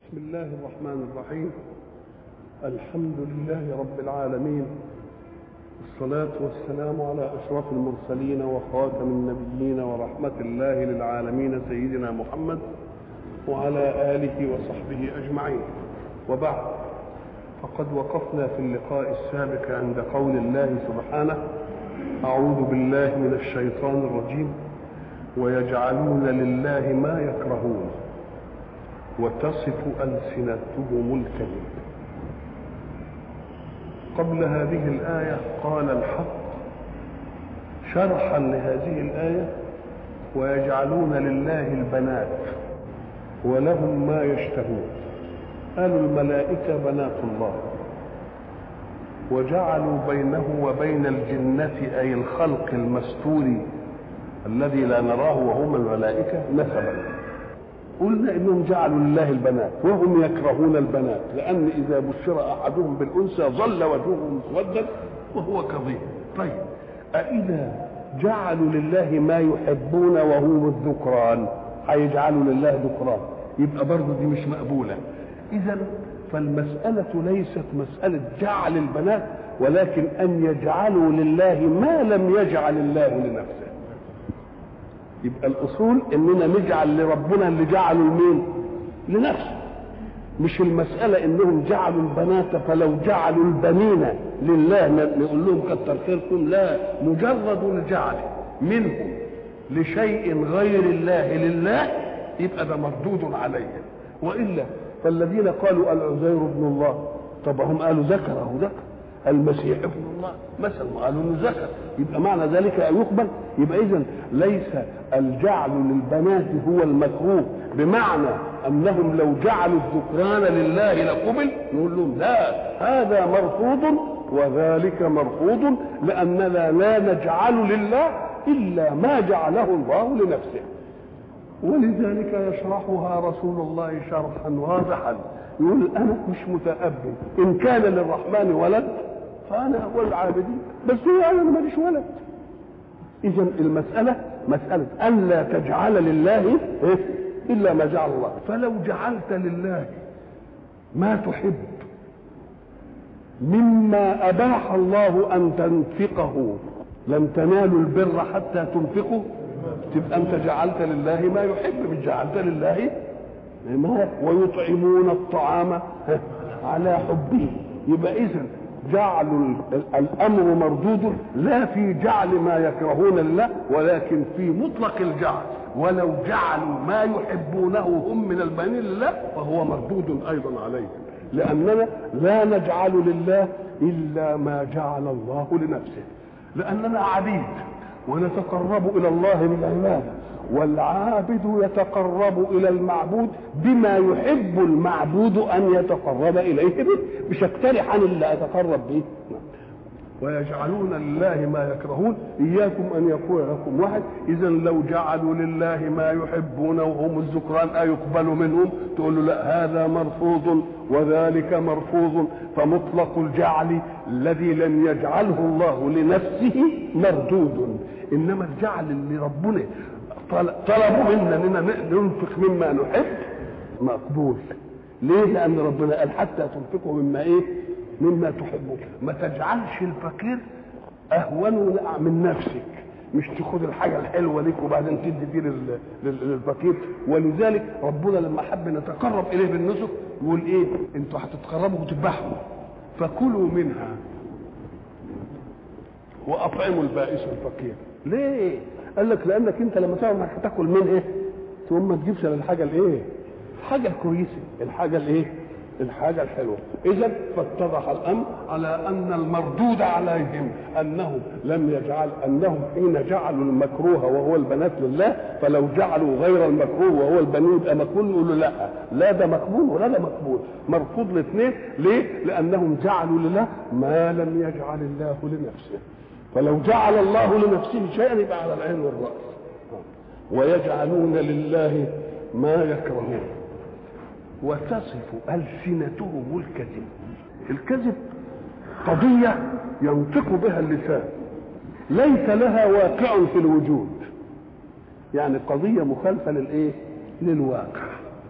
بسم الله الرحمن الرحيم الحمد لله رب العالمين والصلاة والسلام على أشرف المرسلين وخاتم النبيين ورحمة الله للعالمين سيدنا محمد وعلى آله وصحبه أجمعين وبعد فقد وقفنا في اللقاء السابق عند قول الله سبحانه أعوذ بالله من الشيطان الرجيم ويجعلون لله ما يكرهون وتصف ألسنتهم الكذب قبل هذه الآية قال الحق شرحا لهذه الآية ويجعلون لله البنات ولهم ما يشتهون قالوا الملائكة بنات الله وجعلوا بينه وبين الجنة أي الخلق المستور الذي لا نراه وهم الملائكة نسبا قلنا انهم جعلوا لله البنات وهم يكرهون البنات لان اذا بشر احدهم بالانثى ظل وجهه مسودا وهو كظيم طيب أإذا جعلوا لله ما يحبون وهم الذكران هيجعلوا لله ذكران يبقى برضه دي مش مقبوله اذا فالمساله ليست مساله جعل البنات ولكن ان يجعلوا لله ما لم يجعل الله لنفسه يبقى الاصول اننا نجعل لربنا اللي جعله لمين لنفسه مش المسألة إنهم جعلوا البنات فلو جعلوا البنين لله نقول لهم كتر خيركم لا مجرد الجعل منهم لشيء غير الله لله يبقى ده مردود عليه وإلا فالذين قالوا العزير ابن الله طب هم قالوا ذكر أهو ذكر المسيح ابن الله مثلا قالوا انه ذكر يبقى معنى ذلك ان يقبل يبقى اذا ليس الجعل للبنات هو المكروه بمعنى انهم لو جعلوا الذكران لله لقبل نقول لهم لا هذا مرفوض وذلك مرفوض لاننا لا نجعل لله الا ما جعله الله لنفسه ولذلك يشرحها رسول الله شرحا واضحا يقول انا مش متأبد ان كان للرحمن ولد فانا اول العابدين بس هو انا ماليش ولد اذا المساله مساله الا تجعل لله إيه؟ الا ما جعل الله فلو جعلت لله ما تحب مما اباح الله ان تنفقه لن تنالوا البر حتى تنفقوا تبقى انت جعلت لله ما يحب مش جعلت لله ما ويطعمون الطعام على حبه يبقى اذا جعل الامر مردود لا في جعل ما يكرهون الله ولكن في مطلق الجعل ولو جعلوا ما يحبونه هم من البنين لله فهو مردود ايضا عليهم لاننا لا نجعل لله الا ما جعل الله لنفسه لاننا عبيد ونتقرب الى الله بالعباده والعابد يتقرب الى المعبود بما يحب المعبود ان يتقرب اليه به مش اقترح عن اللي اتقرب به ويجعلون لله ما يكرهون اياكم ان يقول لكم واحد اذا لو جعلوا لله ما يحبون وهم الذكران ايقبل منهم تقول له لا هذا مرفوض وذلك مرفوض فمطلق الجعل الذي لم يجعله الله لنفسه مردود انما الجعل اللي ربنا طلبوا منا اننا ننفق مما نحب مقبول ليه لان ربنا قال حتى تنفقوا مما ايه مما تحبون ما تجعلش الفقير اهون من نفسك مش تاخد الحاجة الحلوة ليك وبعدين تدي دي للفقير ولذلك ربنا لما حب نتقرب إليه بالنسك يقول إيه أنتوا هتتقربوا وتذبحوا فكلوا منها وأطعموا البائس الفقير ليه؟ قال لك لأنك أنت لما تعرف إنك هتاكل من إيه؟ ثم ما تجيبش الحاجة الإيه؟ الحاجة الكويسة الحاجة الإيه؟ الحاجة الحلوة إذا فاتضح الأمر على أن المردود عليهم أنهم لم يجعل أنهم حين جعلوا المكروه وهو البنات لله فلو جعلوا غير المكروه وهو البنين يبقى مقبول يقولوا لا لا ده مقبول ولا ده مقبول مرفوض الاثنين ليه؟ لأنهم جعلوا لله ما لم يجعل الله لنفسه فلو جعل الله لنفسه شيئا يبقى على العين والرأس ويجعلون لله ما يكرهون وتصف ألسنتهم الكذب الكذب قضية ينطق بها اللسان ليس لها واقع في الوجود يعني قضية مخالفة للإيه؟ للواقع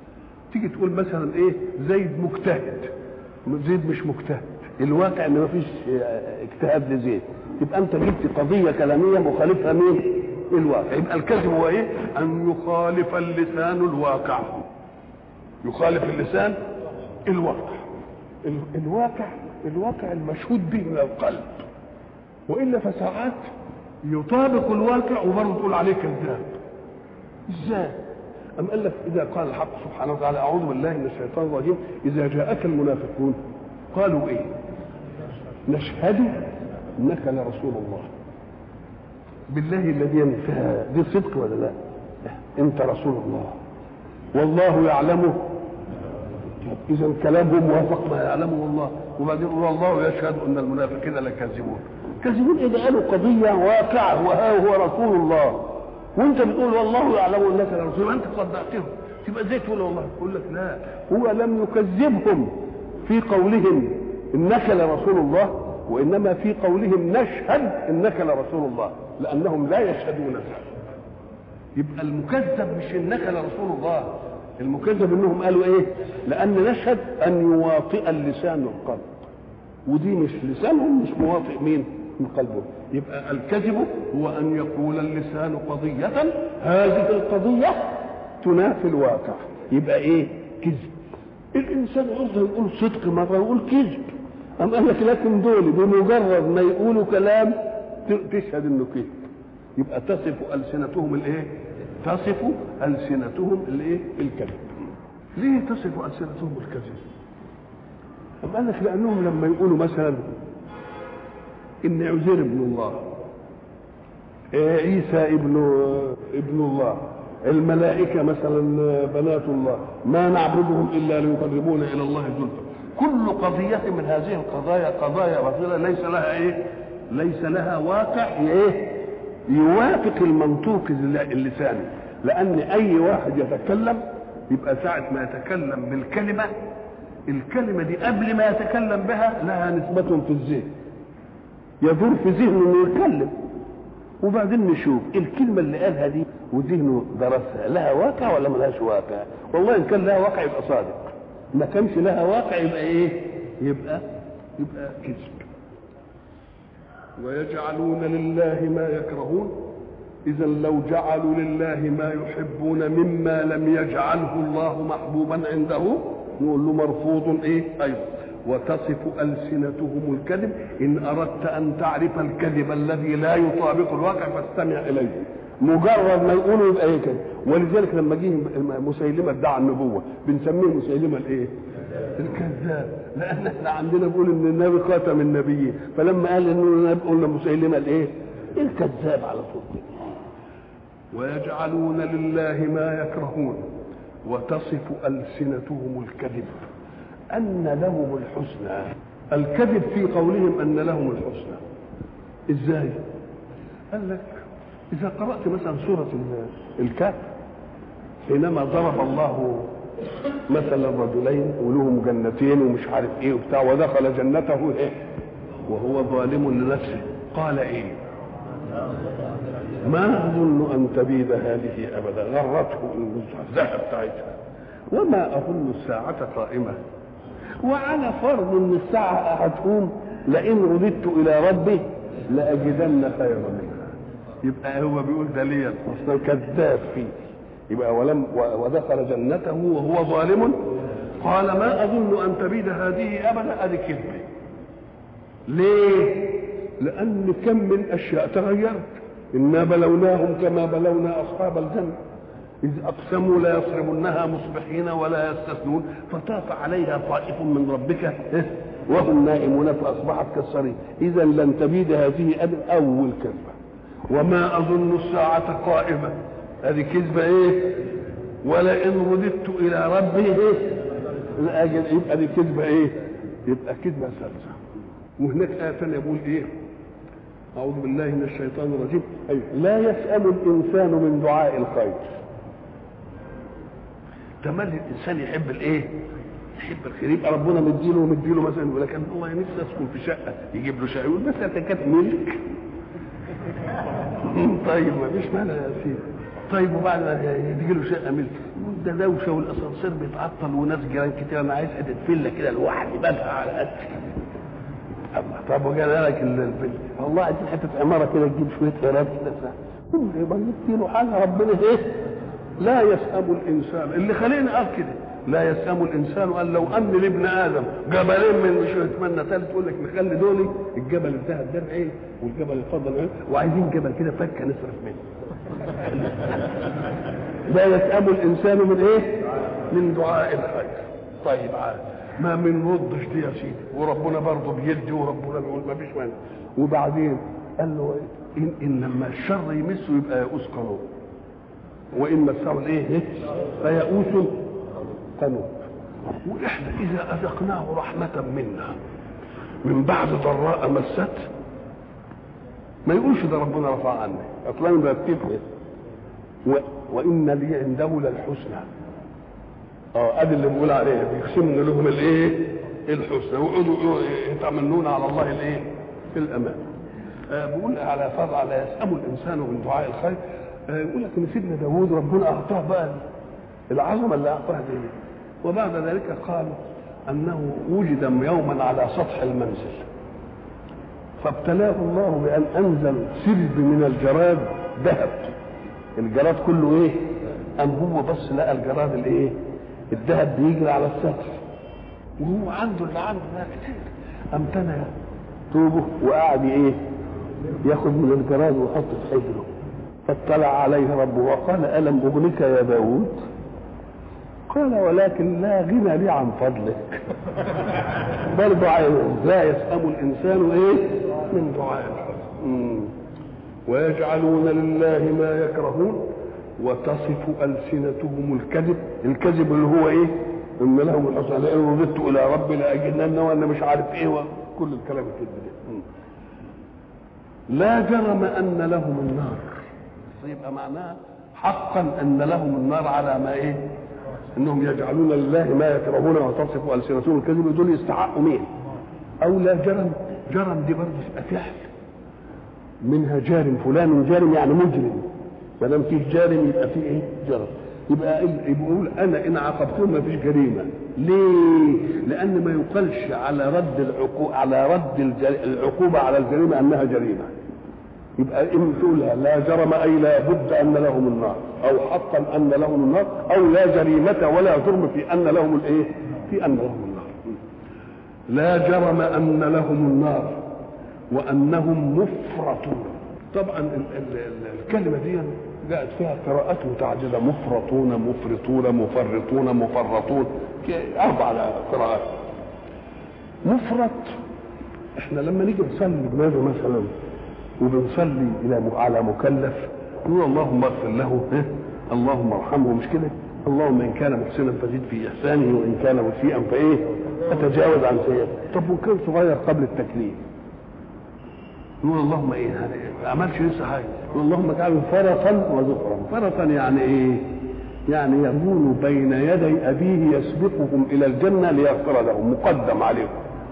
تيجي تقول مثلا ايه زيد مجتهد زيد مش مجتهد الواقع ان مفيش اجتهاد لزيد يبقى انت جبت قضيه كلاميه مخالفها مين الواقع يبقى الكذب هو ايه ان يخالف اللسان الواقع يخالف اللسان الواقع ال- الواقع الواقع المشهود به من القلب والا فساعات يطابق الواقع وبرضه تقول عليه كذاب ازاي أم قال لك إذا قال الحق سبحانه وتعالى أعوذ بالله من الشيطان الرجيم إذا جاءك المنافقون قالوا إيه؟ نشهد إنك لرسول الله بالله الذي انتهى دي صدق ولا لا؟ أنت رسول الله والله يعلمه إذا كلامهم موافق ما يعلمه الله وبعدين والله يشهد أن المنافقين لكاذبون كاذبون إذا قالوا قضية واقعة وها هو رسول الله وانت بتقول والله يعلم انك لرسول انت صدقتهم تبقى ازاي تقول والله يقول لك لا هو لم يكذبهم في قولهم انك لرسول الله وانما في قولهم نشهد انك لرسول الله لانهم لا يشهدون ذلك يبقى المكذب مش انك لرسول الله المكذب انهم قالوا ايه لان نشهد ان يواطئ اللسان القلب ودي مش لسانهم مش مواطئ مين من قلبه يبقى الكذب هو ان يقول اللسان قضية هذه القضية تنافي الواقع يبقى ايه كذب الانسان يقدر يقول صدق مرة ويقول كذب أم قال لك لكن دول بمجرد ما يقولوا كلام تشهد انه كذب يبقى تصف ألسنتهم الايه تصف ألسنتهم الايه الكذب ليه تصف ألسنتهم الكذب أم قال لك لأنهم لما يقولوا مثلا ان عزير ابن الله عيسى ابن ابن الله الملائكة مثلا بنات الله ما نعبدهم إلا ليقربونا إلى الله زلفى كل قضية من هذه القضايا قضايا باطلة ليس لها إيه ليس لها واقع إيه يوافق المنطوق اللساني لأن أي واحد يتكلم يبقى ساعة ما يتكلم بالكلمة الكلمة دي قبل ما يتكلم بها لها نسبة في الذهن يدور في ذهنه انه يتكلم وبعدين نشوف الكلمه اللي قالها دي وذهنه درسها لها واقع ولا ملهاش واقع والله ان كان لها واقع يبقى صادق ما كانش لها واقع يبقى ايه يبقى يبقى كذب ويجعلون لله ما يكرهون اذا لو جعلوا لله ما يحبون مما لم يجعله الله محبوبا عنده نقول له مرفوض ايه ايضا وتصف ألسنتهم الكذب إن أردت أن تعرف الكذب الذي لا يطابق الواقع فاستمع إليه مجرد ما يقولوا يبقى ايه كده ولذلك لما جه مسيلمه ادعى النبوه بنسميه مسيلمه الايه؟ الكذاب لان احنا عندنا بنقول ان النبي خاتم النبيين فلما قال انه النبي قلنا مسيلمه الايه؟ الكذاب على طول ويجعلون لله ما يكرهون وتصف السنتهم الكذب أن لهم الحسنى الكذب في قولهم أن لهم الحسنى إزاي قال لك إذا قرأت مثلا سورة الكهف حينما ضرب الله مثلا رجلين ولهم جنتين ومش عارف ايه وبتاع ودخل جنته ايه وهو ظالم لنفسه قال ايه ما اظن ان تبيد هذه ابدا غرته الذهب بتاعتها وما اظن الساعه قائمه وعلى فرض ان الساعه هتقوم لئن رددت الى ربي لاجدن خيرا منها يبقى هو بيقول ده ليا اصلا كذاب فيه يبقى ولم ودخل جنته وهو ظالم قال ما اظن ان تبيد هذه ابدا ادي كذبه ليه لان كم من اشياء تغيرت انا بلوناهم كما بلونا اصحاب الجنه إذ أقسموا لا يصرمنها مصبحين ولا يستثنون فطاف عليها طائف من ربك وهم نائمون فأصبحت كالصريم إذا لن تبيد هذه أبدا أول كذبة وما أظن الساعة قائمة هذه كذبة إيه ولئن رددت إلى ربي إيه الأجل يبقى دي كذبة إيه يبقى كذبة ثالثة وهناك آية ثانية يقول إيه أعوذ بالله من الشيطان الرجيم أيوة. لا يسأل الإنسان من دعاء الخير تملي الانسان يحب الايه؟ يحب الخير يبقى ربنا مديله ومديله مثلا يقول لك انا والله نفسي اسكن في شقه يجيب له شقه يقول بس انت كانت ملك طيب ما فيش مانع يا سيدي طيب وبعد ما يجي له شقه ملك ده دوشه والاسانسير بيتعطل وناس جيران كتير انا عايز حته فيلا كده لوحدي بدها على قد الله طب وقال لك الفيلا والله عايزين حته عماره كده تجيب شويه قراب كده كل يبقى جبت له حاجه ربنا ايه لا يسأم الانسان اللي خلينا قال كده لا يسأم الانسان قال لو ان لابن ادم جبلين من مش يتمنى ثالث يقول لك نخلي دول الجبل الذهب ده ايه والجبل الفضل ايه وعايزين جبل كده فكه نصرف منه لا يسأم الانسان من ايه؟ من دعاء الخير طيب عاد ما من ردش دي يا سيدي وربنا برضه بيدي وربنا بيقول ما فيش مانع وبعدين قال له إن, ان لما الشر يمسه يبقى يئوس قانون وان مسه الايه؟ فيئوس قانون واحنا اذا اذقناه رحمه منا من بعد ضراء مست ما يقولش ده ربنا رفع عني اصلا مرتبه و... وان لي عنده للحسنى اه ادي اللي بيقول عليه بيقسموا لهم الايه الحسنى ويقعدوا يتمنون على الله الايه الامان آه بيقول على فرض على يسأم الانسان من دعاء الخير آه يقول لك ان سيدنا داوود ربنا اعطاه بقى العظمه اللي اعطاها دي وبعد ذلك قالوا انه وجد يوما على سطح المنزل فابتلاه الله بان انزل سرب من الجراد ذهب الجراد كله ايه ام هو بس لقى الجراد الايه الذهب بيجري على السطح وهو عنده اللي عنده ده كتير قام تنى توبه وقعد ايه ياخد من الجراد ويحط في حجره فاطلع عليه ربه وقال الم اغنك يا داود قال ولكن لا غنى لي عن فضلك برضه لا يسأم الإنسان إيه من دعاء الحسن ويجعلون لله ما يكرهون وتصف ألسنتهم الكذب الكذب اللي هو إيه إن لهم الحسنى لئن رددت إلى ربي لأجدن وأنا مش عارف إيه وكل الكلام الكذب ده لا جرم أن لهم النار يبقى معناها حقا أن لهم النار على ما إيه انهم يجعلون لله ما يكرهون وتصف السنتهم الكذب دول يستحقوا مين او لا جرم جرم دي برضه تبقى فعل منها جارم فلان جارم يعني مجرم ما دام فيه جارم يبقى فيه ايه جرم يبقى يقول انا ان عاقبتهم ما فيش جريمه ليه لان ما يقالش على رد العقوبه على رد العقوبه على الجريمه انها جريمه يبقى ان تقولها لا جرم اي لا بد ان لهم النار او حقا ان لهم النار او لا جريمه ولا جرم في ان لهم الايه؟ في ان لهم النار. لا جرم ان لهم النار وانهم مفرطون. طبعا ال ال ال الكلمه دي جاءت فيها قراءات متعدده مفرطون مفرطون مفرطون مفرطون اربع قراءات. مفرط احنا لما نيجي نصلي جنازه مثلا وبنصلي الى على مكلف نقول اللهم اغفر له اللهم ارحمه مش كده اللهم ان كان محسنا فزد في احسانه وان كان مسيئا فايه فتجاوز عن سيئته طب وكان صغير قبل التكليف نقول اللهم ايه يعني ما عملش لسه حاجه نقول اللهم اجعله فرطا وذكرا فرطا يعني ايه يعني يكون بين يدي ابيه يسبقهم الى الجنه ليغفر لهم مقدم عليهم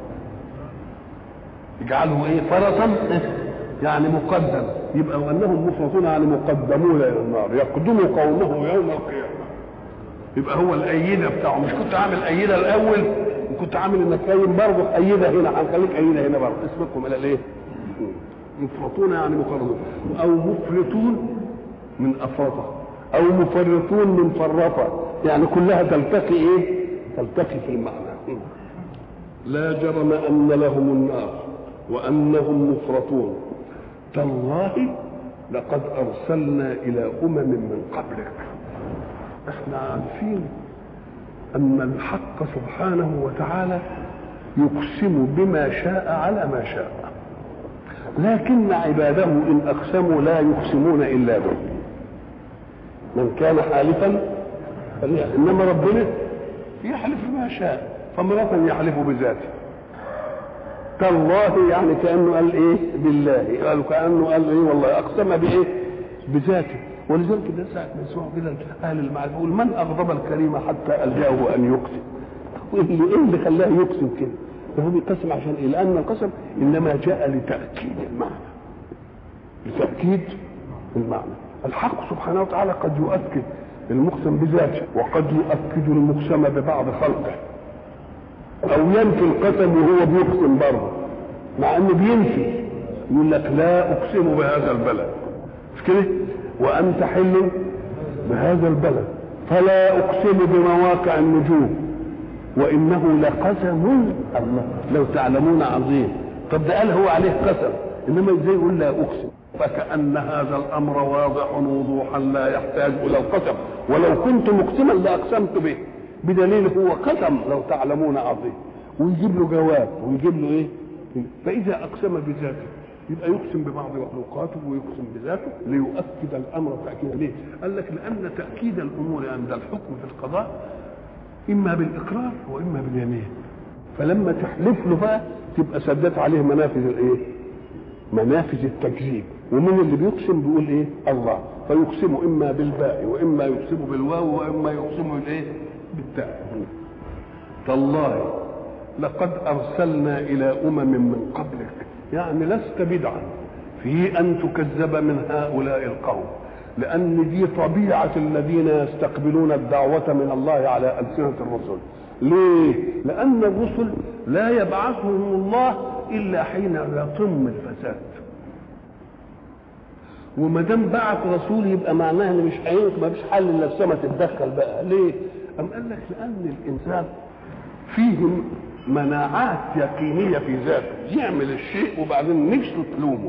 اجعله ايه فرطا يعني مقدم يبقى وانهم مفرطون يعني مقدمون الى النار يقدم قومه يوم القيامه يبقى هو الايده بتاعه مش كنت عامل ايده الاول وكنت عامل انك قايم برضه ايده هنا هنخليك ايده هنا برضه اسبقهم الى الايه؟ مفرطون يعني مقربون او مفرطون من افرطه او مفرطون من فرطه يعني كلها تلتقي ايه؟ تلتقي في المعنى لا جرم ان لهم النار وانهم مفرطون تالله لقد ارسلنا الى امم من قبلك احنا عارفين ان الحق سبحانه وتعالى يقسم بما شاء على ما شاء لكن عباده ان اقسموا لا يقسمون الا به من كان حالفا فليحلف انما ربنا يحلف بما شاء فمرة يحلف بذاته تالله يعني كانه قال ايه بالله قال كانه قال ايه والله اقسم بايه بذاته ولذلك ده ساعه ما يسمعوا كده اهل المعرفه يقول من اغضب الكريم حتى الجاه ان يقسم اللي ايه اللي خلاه يقسم كده فهو بيقسم عشان ايه لان القسم انما جاء لتاكيد المعنى لتاكيد المعنى الحق سبحانه وتعالى قد يؤكد المقسم بذاته وقد يؤكد المقسم ببعض خلقه او ينفي القسم وهو بيقسم برضه مع انه بينفي يقول لك لا اقسم بهذا البلد مش كده وانت حل بهذا البلد فلا اقسم بمواقع النجوم وانه لقسم الله لو تعلمون عظيم طب ده قال هو عليه قسم انما ازاي يقول لا اقسم فكأن هذا الأمر واضح وضوحا لا يحتاج إلى القسم ولو كنت مقسما لأقسمت به بدليل هو قسم لو تعلمون عظيم ويجيب له جواب ويجيب له إيه فإذا أقسم بذاته يبقى يقسم ببعض مخلوقاته ويقسم بذاته ليؤكد الأمر تأكيدا ليه؟ قال لك لأن تأكيد الأمور عند الحكم في القضاء إما بالإقرار وإما باليمين فلما تحلف له بقى تبقى سدت عليه منافذ الإيه؟ منافذ التكذيب ومن اللي بيقسم بيقول ايه الله فيقسم اما بالباء واما يقسم بالواو واما يقسم بالايه بالتاء تالله لقد ارسلنا الى امم من قبلك يعني لست بدعا في ان تكذب من هؤلاء القوم لان دي طبيعه الذين يستقبلون الدعوه من الله على السنه الرسل ليه لان الرسل لا يبعثهم الله الا حين يطم الفساد وما دام بعت رسول يبقى معناها ان مش هينفع ما فيش حل الا السما تتدخل بقى ليه؟ أم قال لك لان الانسان فيه مناعات يقينيه في ذاته يعمل الشيء وبعدين نفسه تلومه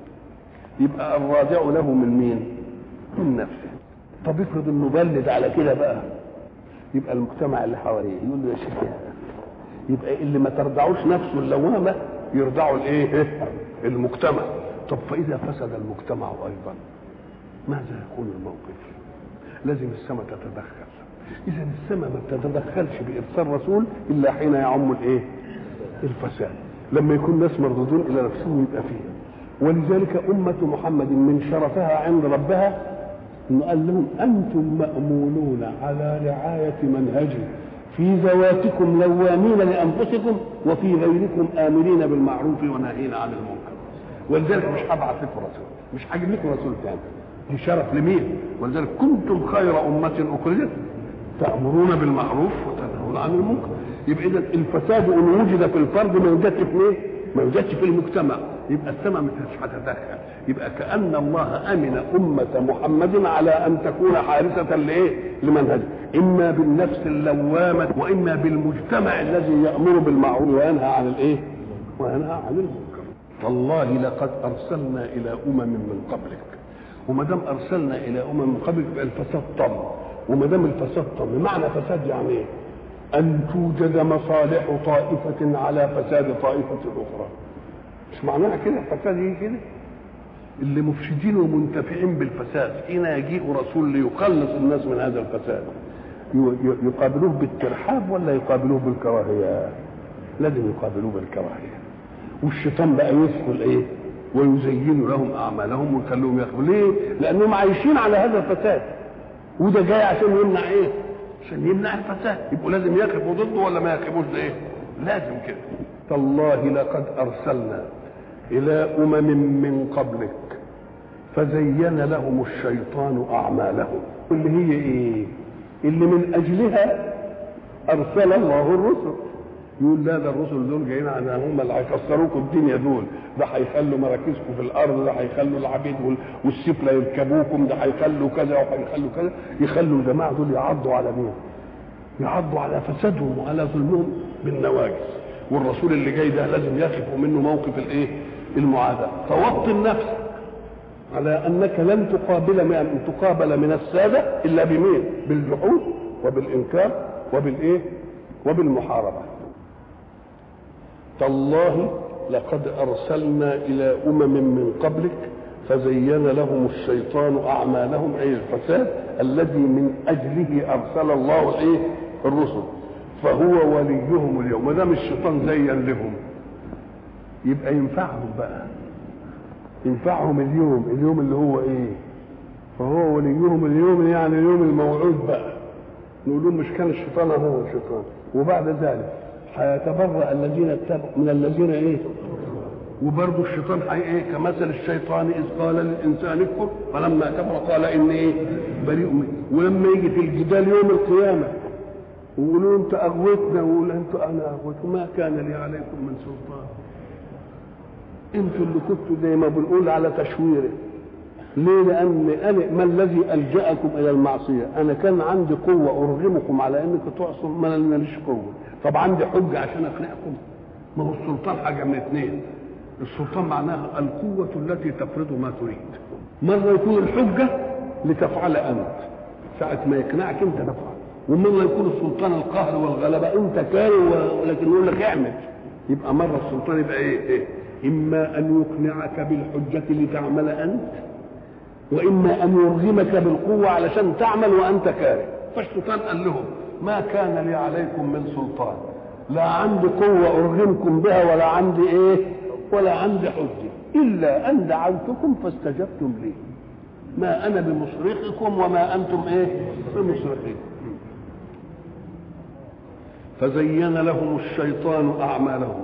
يبقى الراجع له من مين؟ من نفسه طب افرض انه بلد على كده بقى يبقى المجتمع اللي حواليه يقول له يا شيخ يبقى اللي ما ترضعوش نفسه اللوامه يرضعوا الايه؟ المجتمع طب فإذا فسد المجتمع أيضا ماذا يكون الموقف؟ لازم السماء تتدخل إذا السماء ما بتتدخلش بإرسال رسول إلا حين يعم الإيه؟ الفساد لما يكون الناس مردودون إلى نفسهم يبقى فيه ولذلك أمة محمد من شرفها عند ربها إنه قال لهم أنتم مأمونون على رعاية منهجي في ذواتكم لوامين لأنفسكم وفي غيركم آمرين بالمعروف وناهين عن المنكر ولذلك مش هبعث لكم رسول مش هجيب لكم رسول ثاني دي شرف لمين ولذلك كنتم خير أمة أخرجت تأمرون بالمعروف وتنهون عن المنكر يبقى إذا الفساد إن وجد في الفرد ما يوجدش في إيه؟ ما يوجدش في المجتمع يبقى السماء مش هتتدخل يبقى كأن الله أمن أمة محمد على أن تكون حارسة لإيه؟ لمنهجه إما بالنفس اللوامة وإما بالمجتمع الذي يأمر بالمعروف وينهى عن الإيه؟ وينهى عن المنكر والله لقد أرسلنا إلى أمم من قبلك وما دام أرسلنا إلى أمم من قبلك يبقى الفساد طم وما دام الفساد طم معنى فساد يعني إيه؟ أن توجد مصالح طائفة على فساد طائفة أخرى مش معناها كده الفساد يجي كده اللي مفسدين ومنتفعين بالفساد حين يجيء رسول ليخلص الناس من هذا الفساد يقابلوه بالترحاب ولا يقابلوه بالكراهية لازم يقابلوه بالكراهية والشيطان بقى يدخل ايه ويزين لهم اعمالهم ويخليهم ياخذوا ليه لانهم عايشين على هذا الفساد وده جاي عشان يمنع ايه عشان يمنع الفساد يبقوا لازم يقفوا ضده ولا ما يقفوش ده ايه لازم كده تالله لقد ارسلنا الى امم من قبلك فزين لهم الشيطان اعمالهم اللي هي ايه اللي من اجلها ارسل الله الرسل يقول لا ده الرسل دول جايين عشان هم اللي هيكسروكم الدنيا دول ده هيخلوا مراكزكم في الارض ده هيخلوا العبيد والسفلى يركبوكم ده هيخلوا كذا وهيخلوا كذا يخلوا الجماعه دول يعضوا على مين؟ يعضوا على فسادهم وعلى ظلمهم بالنواجس والرسول اللي جاي ده لازم يقف منه موقف الايه؟ المعاداه فوطن نفسك على انك لن تقابل من تقابل من الساده الا بمين؟ بالجحود وبالانكار وبالايه؟ وبالمحاربه تالله لقد ارسلنا الى امم من قبلك فزين لهم الشيطان اعمالهم اي الفساد الذي من اجله ارسل الله الايه الرسل فهو وليهم اليوم ما دام الشيطان زين لهم يبقى ينفعهم بقى ينفعهم اليوم اليوم اللي هو ايه فهو وليهم اليوم يعني اليوم الموعود بقى نقول لهم مش كان الشيطان هو الشيطان وبعد ذلك هيتبرأ الذين اتبعوا من الذين ايه وبرضه الشيطان حي ايه كمثل الشيطان اذ قال للانسان اكفر فلما كفر قال اني ايه بريء منه ولما يجي في الجدال يوم القيامه ويقولوا انت اغويتنا ويقول انت انا اغويت ما كان لي عليكم من سلطان انتوا اللي كنتوا زي ما بنقول على تشويره ليه لان انا ما الذي الجاكم الى المعصيه انا كان عندي قوه ارغمكم على انكم تعصوا ما انا ماليش قوه طب عندي حجه عشان اقنعكم ما هو السلطان حاجه من اثنين السلطان معناها القوه التي تفرض ما تريد مره يكون الحجه لتفعل انت ساعه ما يقنعك انت تفعل ومره يكون السلطان القهر والغلبه انت كاره ولكن يقول لك اعمل يبقى مره السلطان يبقى ايه, إيه؟ اما ان يقنعك بالحجه لتعمل انت واما ان يرغمك بالقوه علشان تعمل وانت كاره فالشيطان قال لهم ما كان لي عليكم من سلطان لا عندي قوه ارغمكم بها ولا عندي ايه ولا عندي حجه الا ان دعوتكم فاستجبتم لي ما انا بمصرخكم وما انتم ايه بمصرخي فزين لهم الشيطان اعمالهم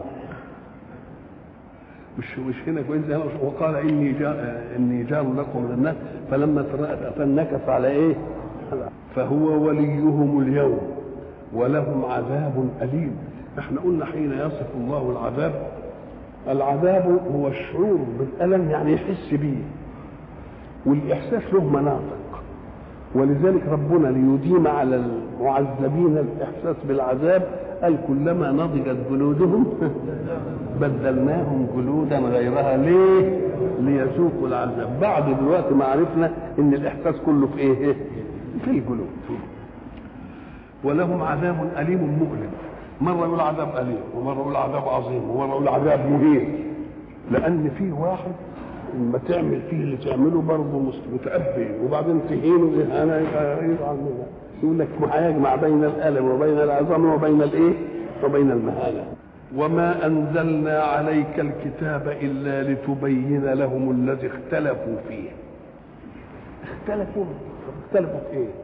مش مش هنا كويس وقال اني جاء اني جار لكم من الناس فلما ترأت فنكف على ايه؟ فهو وليهم اليوم ولهم عذاب اليم احنا قلنا حين يصف الله العذاب العذاب هو الشعور بالالم يعني يحس به والاحساس له مناطق ولذلك ربنا ليديم على المعذبين الاحساس بالعذاب قال كلما نضجت جلودهم بدلناهم جلودا غيرها ليه؟ ليذوقوا العذاب بعد دلوقتي ما عرفنا ان الاحساس كله في ايه؟ في الجلود ولهم عذاب اليم مؤلم مره يقول عذاب اليم ومره يقول عذاب عظيم ومره يقول عذاب مهين لان في واحد لما تعمل فيه اللي تعمله برضه متأبي وبعدين تهينه اهانه يزعل منها يقول لك هيجمع بين الالم وبين العظام وبين الايه؟ وبين المهانه وما انزلنا عليك الكتاب الا لتبين لهم الذي اختلفوا فيه اختلفوا اختلفوا في ايه؟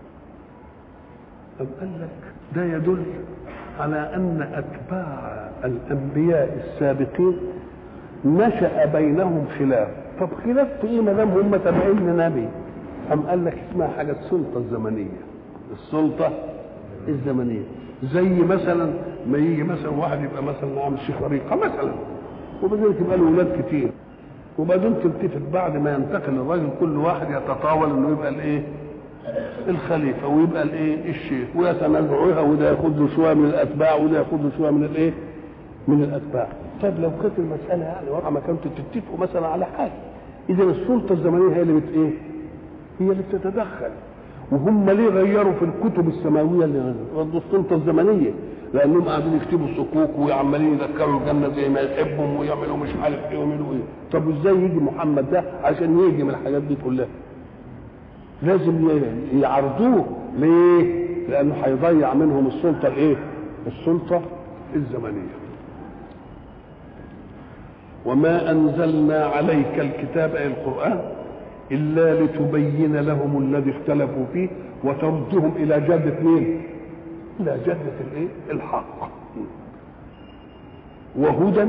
أم قال لك ده يدل على ان اتباع الانبياء السابقين نشأ بينهم خلاف طب خلاف في ايه ما دام هم تابعين لنبي أم قال لك اسمها حاجة السلطة الزمنية السلطة الزمنية زي مثلا ما يجي مثلا واحد يبقى مثلا عامل شيخ طريقة مثلا وبعدين تبقى له ولاد كتير وبعدين تلتفت بعد ما ينتقل الراجل كل واحد يتطاول انه يبقى الايه؟ الخليفة ويبقى الايه؟ الشيخ ويتنازعوها وده ياخد له شوية من الأتباع وده ياخد له شوية من الايه؟ من الأتباع طيب لو كانت المسألة يعني ورا ما كنتوا تتفقوا مثلا على حاجة إذا السلطة الزمنية هي اللي بت إيه؟ هي اللي بتتدخل وهم ليه غيروا في الكتب السماوية اللي ردوا السلطة الزمنية لأنهم قاعدين يكتبوا صكوك وعمالين يذكروا الجنة زي ما يحبهم ويعملوا مش عارف إيه ويعملوا إيه طب وإزاي يجي محمد ده عشان يجي من الحاجات دي كلها لازم يعرضوه ليه؟ لأنه هيضيع منهم السلطة الإيه؟ السلطة الزمنية وما أنزلنا عليك الكتاب أي القرآن إلا لتبين لهم الذي اختلفوا فيه وتردهم إلى جادة مين؟ إلى جادة الإيه؟ الحق وهدى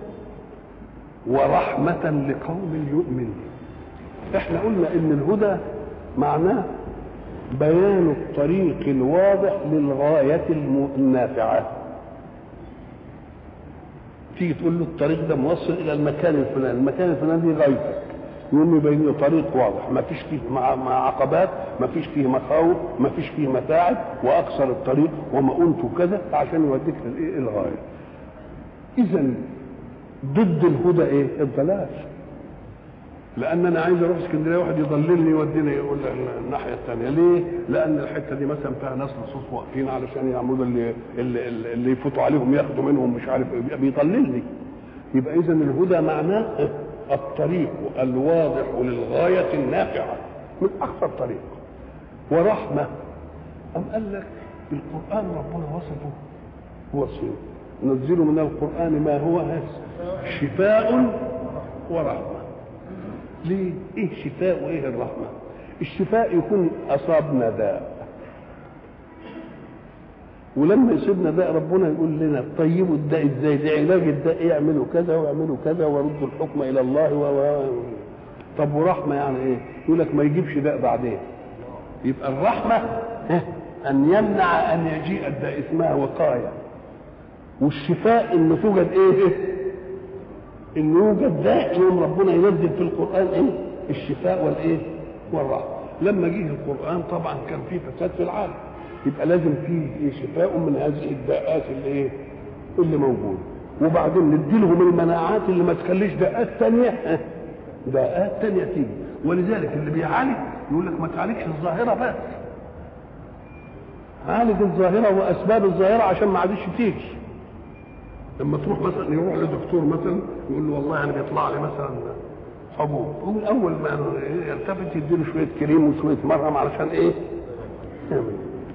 ورحمة لقوم يؤمنون احنا قلنا ان الهدى معناه بيان الطريق الواضح للغاية النافعة تيجي تقول له الطريق ده موصل الى المكان الفلاني المكان الفلاني دي غايتك يقوم يبين له طريق واضح ما فيش فيه مع, مع عقبات ما فيش فيه مخاوف ما فيش فيه متاعب واقصر الطريق ومؤونته كذا عشان يوديك للايه الغايه اذا ضد الهدى ايه الضلال لان انا عايز اروح اسكندريه واحد يضللني يوديني يقول الناحيه الثانيه ليه؟ لان الحته دي مثلا فيها ناس لصوص واقفين علشان يعملوا اللي اللي, اللي يفوتوا عليهم ياخدوا منهم مش عارف ايه بيضللني يبقى اذا الهدى معناه الطريق الواضح للغايه النافعه من اقصى الطريق ورحمه أم قال لك القرآن ربنا وصفه وصفه ننزل من القرآن ما هو شفاء ورحمة ليه؟ ايه شفاء وايه الرحمة؟ الشفاء يكون أصابنا داء ولما يصيبنا داء ربنا يقول لنا طيبوا الداء ازاي؟ ده علاج الداء اعملوا كذا واعملوا كذا وردوا الحكم الى الله و... طب ورحمه يعني ايه؟ يقول لك ما يجيبش داء بعدين يبقى الرحمة أن يمنع أن يجيء الداء اسمها وقاية والشفاء إن توجد إيه؟ إن يوجد داء يوم ربنا ينزل في القرآن إيه؟ الشفاء والإيه؟ والرحمة لما جه القرآن طبعا كان في فساد في العالم يبقى لازم فيه شفاء من هذه الداءات اللي إيه؟ اللي موجودة وبعدين نديلهم المناعات اللي ما تخليش داءات تانية داءات تانية تيجي ولذلك اللي بيعالج يقول لك ما تعالجش الظاهرة بس عالج الظاهرة وأسباب الظاهرة عشان ما عادش تيجي لما تروح مثلا يروح لدكتور مثلا يقول له والله انا بيطلع لي مثلا حبوب يقول اول ما يلتفت يديله شويه كريم وشويه مرهم علشان ايه؟ يعمل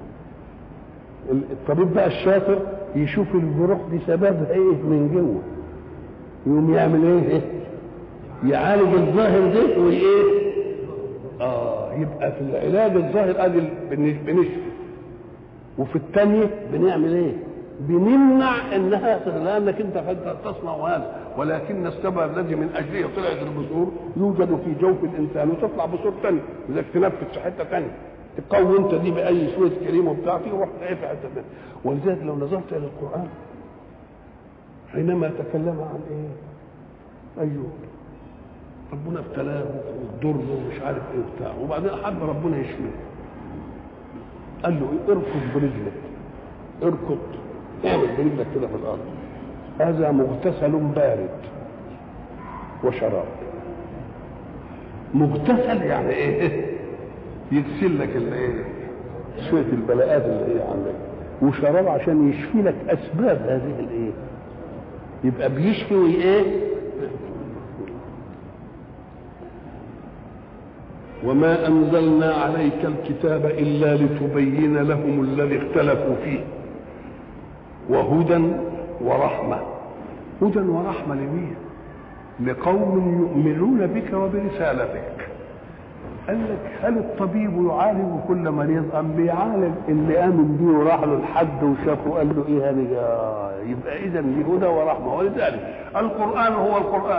الطبيب بقى الشاطر يشوف الجروح دي سببها ايه من جوه يقوم يعمل ايه؟ يعالج الظاهر ده وايه؟ اه يبقى في العلاج الظاهر ادي بنشفي وفي الثانيه بنعمل ايه؟ بنمنع انها لانك انت تصنع هذا ولكن السبب الذي من اجله طلعت البذور يوجد في جوف الانسان وتطلع بذور ثانيه اذا تنفذ في حته ثانيه تقوي انت دي باي شويه كريم وبتاع تروح تلاقي في حته ثانيه ولذلك لو نظرت الى القران حينما تكلم عن ايه؟ ايوب ربنا ابتلاه والضر ومش عارف ايه وبتاع وبعدين حب ربنا يشفيه قال له ايه اركض برجلك اركض اعمل برجلك كده في الارض هذا مغتسل بارد وشراب مغتسل يعني ايه يغسل لك الايه شويه البلاءات اللي هي عندك وشراب عشان يشفي لك اسباب هذه الايه يبقى بيشفي وايه وما انزلنا عليك الكتاب الا لتبين لهم الذي اختلفوا فيه وهدى ورحمة هدى ورحمة لمين لقوم يؤمنون بك وبرسالتك قال لك هل الطبيب يعالج كل مريض ام بيعالج اللي امن بيه وراح له لحد وشافه قال له ايه هذا يبقى اذا هدى ورحمه ولذلك القران هو القران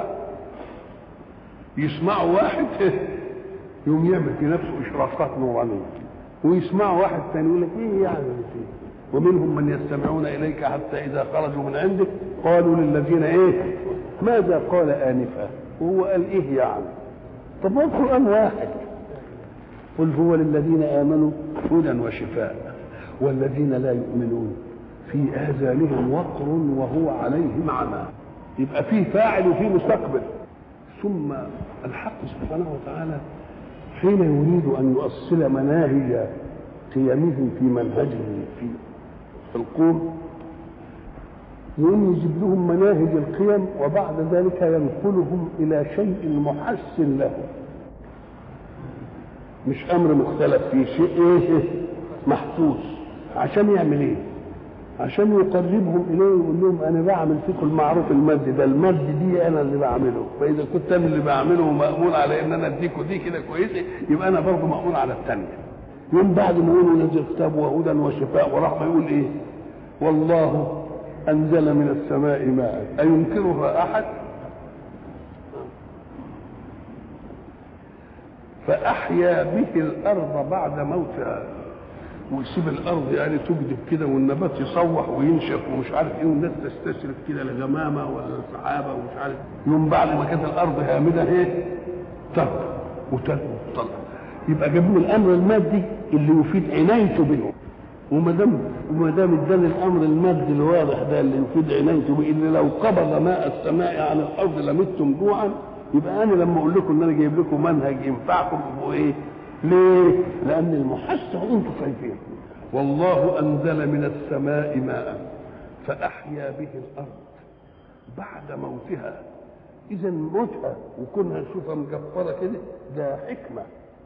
يسمعه واحد يوم يعمل في نفسه اشرافات نورانيه ويسمعه واحد ثاني يقول لك ايه يعني فيه ومنهم من يستمعون اليك حتى اذا خرجوا من عندك قالوا للذين ايه ماذا قال انفا وهو قال ايه يعني طب ما القران واحد قل هو للذين امنوا هدى وشفاء والذين لا يؤمنون في اذانهم وقر وهو عليهم عمى يبقى فيه فاعل وفيه مستقبل ثم الحق سبحانه وتعالى حين يريد ان يؤصل مناهج قيمهم في منهجه في القوم يقوم يجيب لهم مناهج القيم وبعد ذلك ينقلهم الى شيء محسن له مش امر مختلف فيه شيء ايه محسوس عشان يعمل ايه عشان يقربهم اليه ويقول لهم انا بعمل فيكم المعروف المادي ده المادي دي انا اللي بعمله فاذا كنت انا اللي بعمله ومامون على ان انا اديكوا دي كده كويسه يبقى انا برضه مامون على الثانيه يوم بعد ما يقولوا نزل كتاب وهدى وشفاء ورحمه يقول ايه والله انزل من السماء ماء اينكرها احد فاحيا به الارض بعد موتها ويسيب الارض يعني تجدب كده والنبات يصوح وينشف ومش عارف ايه والناس تستشرف كده لغمامه ولا سحابه ومش عارف يوم بعد ما كانت الارض هامده ايه تهبط وتطلع يبقى جاب له الامر المادي اللي يفيد عنايته بهم وما دام وما دام اداني الامر المادي الواضح ده اللي يفيد عنايته به اللي لو قبض ماء السماء عن الارض لمتم جوعا يبقى انا لما اقول لكم ان انا جايب لكم منهج ينفعكم وايه؟ ليه؟ لان المحسن انتم شايفين والله انزل من السماء ماء فاحيا به الارض بعد موتها اذا موتها وكونها نشوفها مجفره كده ده حكمه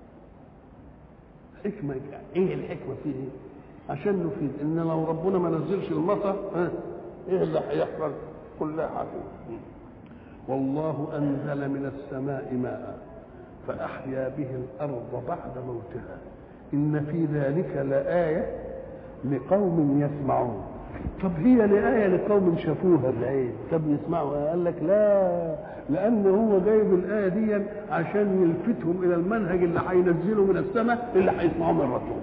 حكمة ايه الحكمة فيه ايه؟ عشان نفيد ان لو ربنا ما نزلش المطر ها ايه اللي هيحصل؟ كلها حاجة والله انزل من السماء ماء فاحيا به الارض بعد موتها ان في ذلك لآية لقوم يسمعون طب هي لآية لقوم شافوها العين طب يسمعوا قال لك لا لأن هو جايب الآية دي عشان يلفتهم إلى المنهج اللي هينزله من السماء اللي هيسمعوه من الرسول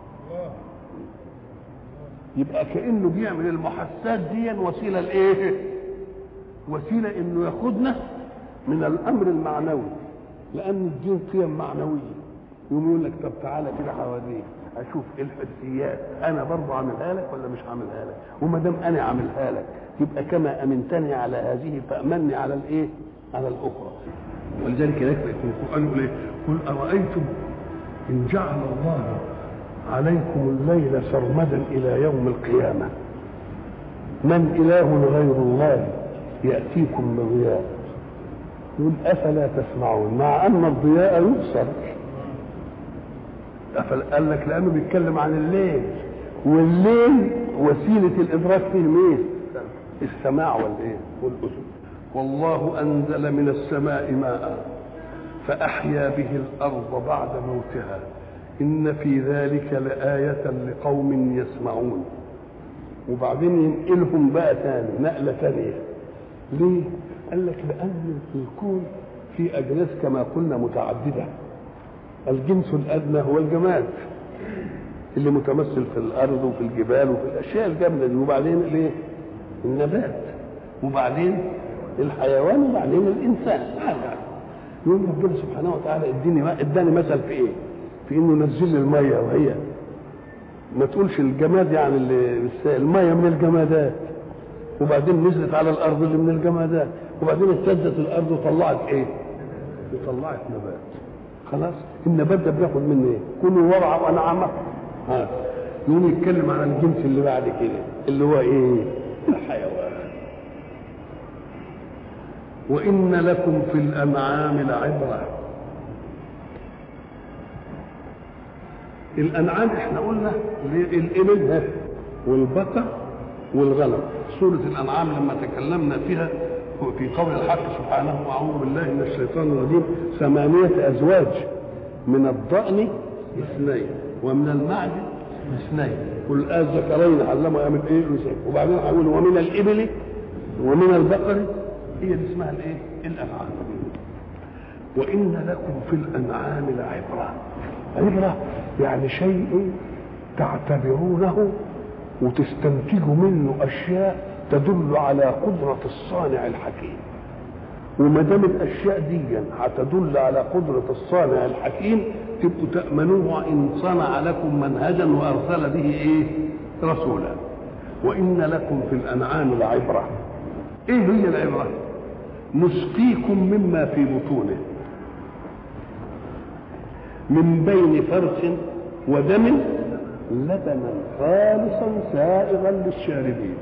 يبقى كأنه بيعمل المحسات دي وسيلة لإيه؟ وسيلة إنه ياخدنا من الأمر المعنوي لأن الدين قيم معنوية يقوم يقول لك طب تعالى كده حواليك اشوف الحسيات انا برضه عاملها لك ولا مش عاملها لك وما دام انا عاملها لك يبقى كما امنتني على هذه فامني على الايه على الاخرى ولذلك هناك في القران يقول ايه قل ارايتم ان جعل الله عليكم الليل سرمدا الى يوم القيامه من اله غير الله ياتيكم بضياء يقول افلا تسمعون مع ان الضياء يبصر قال لك لانه بيتكلم عن الليل والليل وسيله الادراك فيه مين؟ السماع والايه؟ والاذن والله انزل من السماء ماء فاحيا به الارض بعد موتها ان في ذلك لايه لقوم يسمعون وبعدين ينقلهم بقى تاني نقله ثانيه ليه؟ قال لك لان الكون في اجناس كما قلنا متعدده الجنس الادنى هو الجماد اللي متمثل في الارض وفي الجبال وفي الاشياء الجامده دي وبعدين الايه؟ النبات وبعدين الحيوان وبعدين الانسان يقول ربنا سبحانه وتعالى اديني اداني مثل في ايه؟ في انه نزل لي الميه وهي ما تقولش الجماد يعني اللي الميه من الجمادات وبعدين نزلت على الارض اللي من الجمادات وبعدين اهتزت الارض وطلعت ايه؟ وطلعت نبات خلاص النبات ده بياخد منه ايه؟ كلوا ورعوا انعامه ها يقوم يتكلم عن الجنس اللي بعد كده اللي هو ايه؟ الحيوان وإن لكم في الأنعام لعبرة الأنعام احنا قلنا الإبل والبقر والغنم سورة الأنعام لما تكلمنا فيها في قول الحق سبحانه أعوذ بالله من الشيطان الرجيم ثمانية أزواج من الضأن اثنين ومن المعد اثنين قل الذكرين علموا يعمل ايه وبعدين هيقول ومن الإبل ومن البقر هي اللي اسمها الايه؟ الانعام. وان لكم في الانعام لعبره. عبره يعني شيء تعتبرونه وتستنتجوا منه اشياء تدل على قدره الصانع الحكيم. وما دام الاشياء دي هتدل على قدره الصانع الحكيم تبقوا تامنوه ان صنع لكم منهجا وارسل به ايه؟ رسولا. وان لكم في الانعام لعبره. ايه هي العبره؟ نسقيكم مما في بطونه من بين فرث ودم لبنا خالصا سائغا للشاربين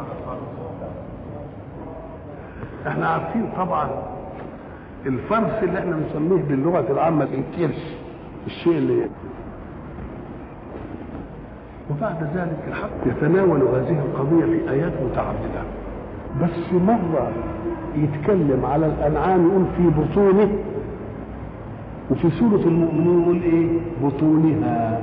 احنا عارفين طبعا الفرث اللي احنا بنسميه باللغه العامه الكرش الشيء اللي وبعد ذلك الحق يتناول هذه القضيه في ايات متعدده بس مره يتكلم على الانعام يقول في بطونه وفي سورة المؤمنين يقول ايه بطونها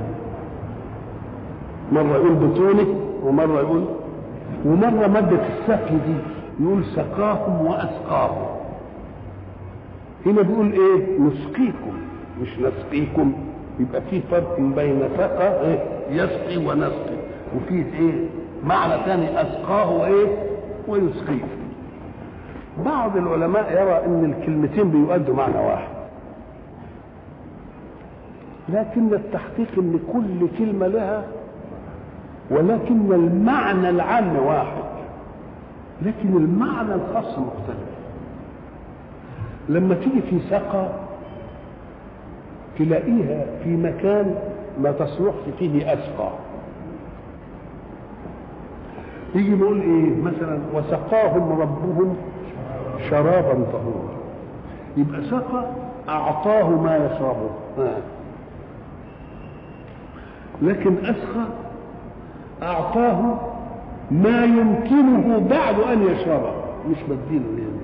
مرة يقول بطونه ومرة يقول ومرة مادة السقي دي يقول سقاهم وأسقاهم هنا بيقول ايه نسقيكم مش نسقيكم يبقى في فرق بين سقى إيه؟ يسقي ونسقي وفي ايه معنى ثاني اسقاه وايه ويسقيه بعض العلماء يرى ان الكلمتين بيؤدوا معنى واحد لكن التحقيق ان كل كلمه لها ولكن المعنى العام واحد لكن المعنى الخاص مختلف لما تيجي في سقى تلاقيها في مكان ما تصلحش فيه اسقى يجي نقول ايه مثلا وسقاهم ربهم شرابا طهورا يبقى سقى اعطاه ما يشربه لكن اسقى اعطاه ما يمكنه بعد ان يشربه مش بديله يعني.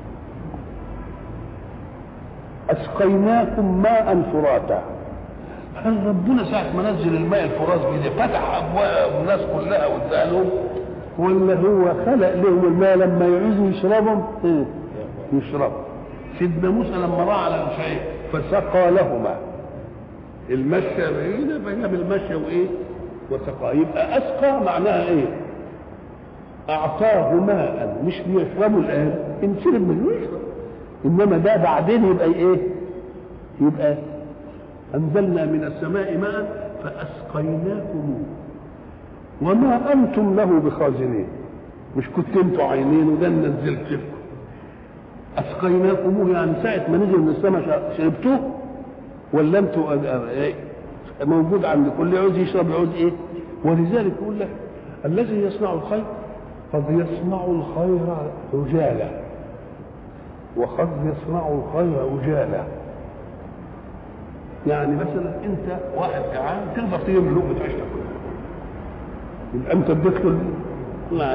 اسقيناكم ماء فراتا هل ربنا ساعة ما نزل الماء الفراز بيده فتح أبواب الناس كلها واداها لهم ولا هو خلق لهم الماء لما يعوزوا يشربهم إيه؟ يشربوا سيدنا موسى لما راى على الشيء فسقى لهما المشى بعيدة فجاب المشى وايه وسقى يبقى اسقى معناها ايه اعطاه ماء مش بيشربه الان ان شرب منه يشرب انما ده بعدين يبقى ايه يبقى انزلنا من السماء ماء فاسقيناكم وما انتم له بخازنين مش كنت انتوا عينين وده نزلت لكم اسقيناكموه يعني ساعه ما نزل من السماء شربتوه ولا انتوا موجود عند كل عاوز يشرب عاوز ايه ولذلك يقول لك الذي يصنع الخير قد يصنع الخير عجالا وقد يصنع الخير عجالا يعني مثلا انت واحد جعان تقدر تجيب لقمه عيش تاكلها يبقى انت اديت له لا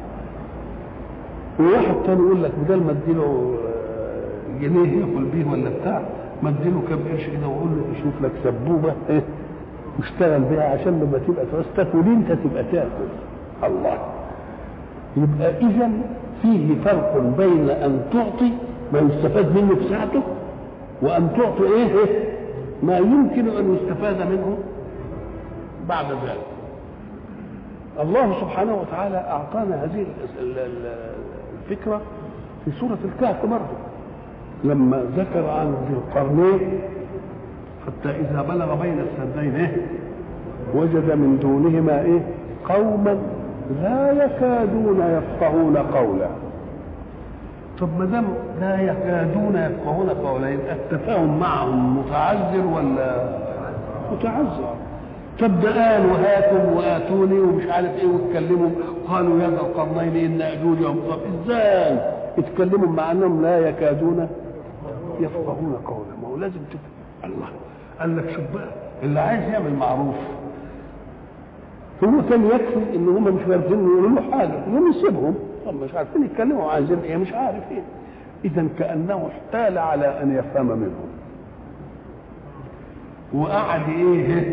وواحد تاني يقول لك بدل ما اديله جنيه ياكل بيه ولا بتاع ما اديله كام قرش كده واقول له شوف لك سبوبه ايه واشتغل بيها عشان لما تبقى تعوز تاكل انت تبقى تاكل الله يبقى اذا فيه فرق بين ان تعطي ما يستفاد منه في ساعته وان تعطي ايه, إيه ما يمكن ان يستفاد منه بعد ذلك الله سبحانه وتعالى اعطانا هذه الفكره في سوره الكهف برضه لما ذكر عن ذي القرنين حتى اذا بلغ بين السدين ايه وجد من دونهما ايه قوما لا يكادون يفقهون قولا طب ما دام لا يكادون يفقهون قولا يبقى التفاهم معهم متعذر ولا متعذر طب ده قال وهاتم واتوني ومش عارف ايه واتكلموا قالوا يا ذا القرنين ان اجوج طب ازاي اتكلموا مع انهم لا يكادون يفقهون قولا ما هو لازم تفهم الله قال لك شوف بقى اللي عايز يعمل معروف هو كان يكفي ان هم مش عارفين يقولوا له حاجه يقوم يسيبهم طب مش عارفين يتكلموا عايزين ايه مش عارف ايه اذا كانه احتال على ان يفهم منهم وقعد ايه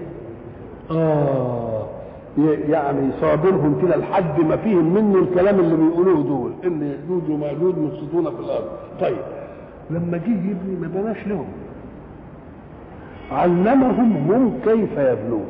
اه يعني صابرهم كده لحد ما فيهم منه الكلام اللي بيقولوه دول ان ياجوج وماجوج مفسدون في الارض طيب لما جه يبني ما بناش لهم علمهم هم كيف يبنون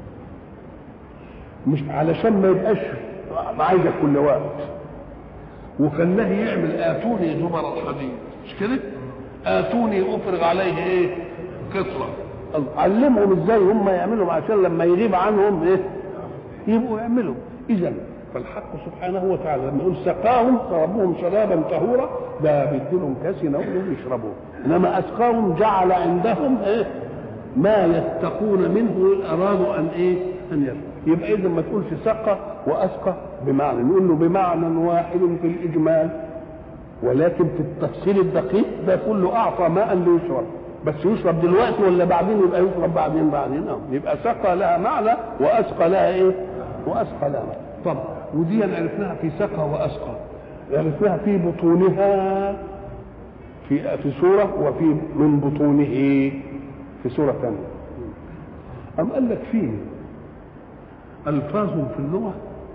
مش علشان ما يبقاش عايزك كل وقت وخلاه يعمل اتوني زمر الحديد مش كده اتوني افرغ عليه ايه كسرة علمهم ازاي هم يعملوا عشان لما يغيب عنهم ايه يبقوا يعملوا اذا فالحق سبحانه وتعالى لما يقول سقاهم شربوهم شرابا طهورا ده بيديلهم كاس يناولهم يشربوه انما اسقاهم جعل عندهم ايه ما يتقون منه ارادوا ان ايه ان يروا يبقى اذا ما تقولش سقى واسقى بمعنى نقول له بمعنى واحد في الاجمال ولكن في التفصيل الدقيق ده كله اعطى ماء ليشرب بس يشرب دلوقتي ولا بعدين يبقى يشرب بعدين بعدين اه يبقى سقى لها معنى واسقى لها ايه واسقى لها معنى. طب ودي عرفناها في سقى واسقى عرفناها في بطونها في في سوره وفي من بطونه في سوره ثانيه أم قال لك فيه ألفاظ في اللغة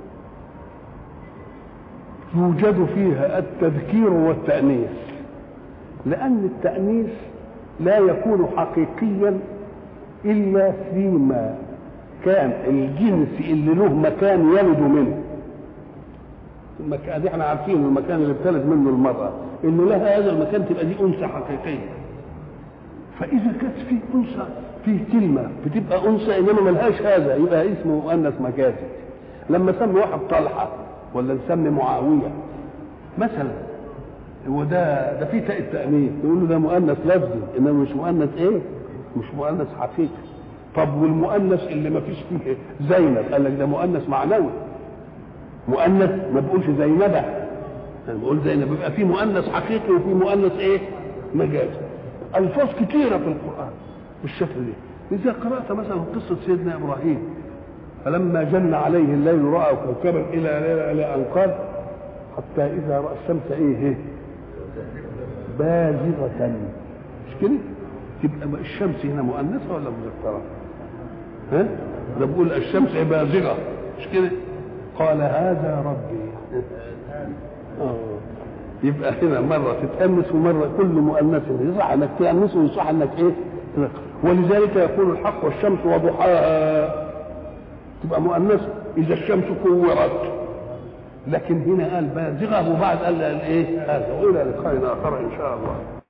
يوجد فيها التذكير والتأنيث لأن التأنيث لا يكون حقيقيا إلا فيما كان الجنس اللي له مكان يلد منه المكان دي احنا عارفين المكان اللي بتلد منه المرأة اللي لها هذا المكان تبقى دي أنثى حقيقية فإذا كانت في أنثى في كلمة بتبقى أنثى إنما ملهاش هذا يبقى اسمه مؤنث مجازي لما سمي واحد طلحة ولا نسمي معاوية مثلا هو ده ده في تاء التأنيث يقول له ده مؤنث لفظي إنما مش مؤنث إيه؟ مش مؤنث حقيقي طب والمؤنث اللي ما فيش فيه زينب قال لك ده مؤنث معنوي مؤنث ما بقولش زينبة انا بقول زينب بيبقى في مؤنث حقيقي وفي مؤنث ايه؟ مجازي الفاظ كثيره في القران بالشكل ده اذا قرات مثلا قصه سيدنا ابراهيم فلما جن عليه الليل راى كوكبا الى الى الى ان قال حتى اذا راى الشمس ايه, إيه؟ بازغه مش كده تبقى الشمس هنا مؤنثه ولا مذكره؟ ها؟ ده بيقول الشمس بازغه مش كده؟ قال هذا ربي آه. يبقى هنا مرة تتأنس ومرة كل مؤنث يصح انك تأنس ويصح انك ايه؟ ولذلك يقول الحق والشمس وضحاها تبقى مؤنثة إذا الشمس كورت لكن هنا قال بازغة وبعد قال ايه؟ هذا وإلى لقاء آخر إن شاء الله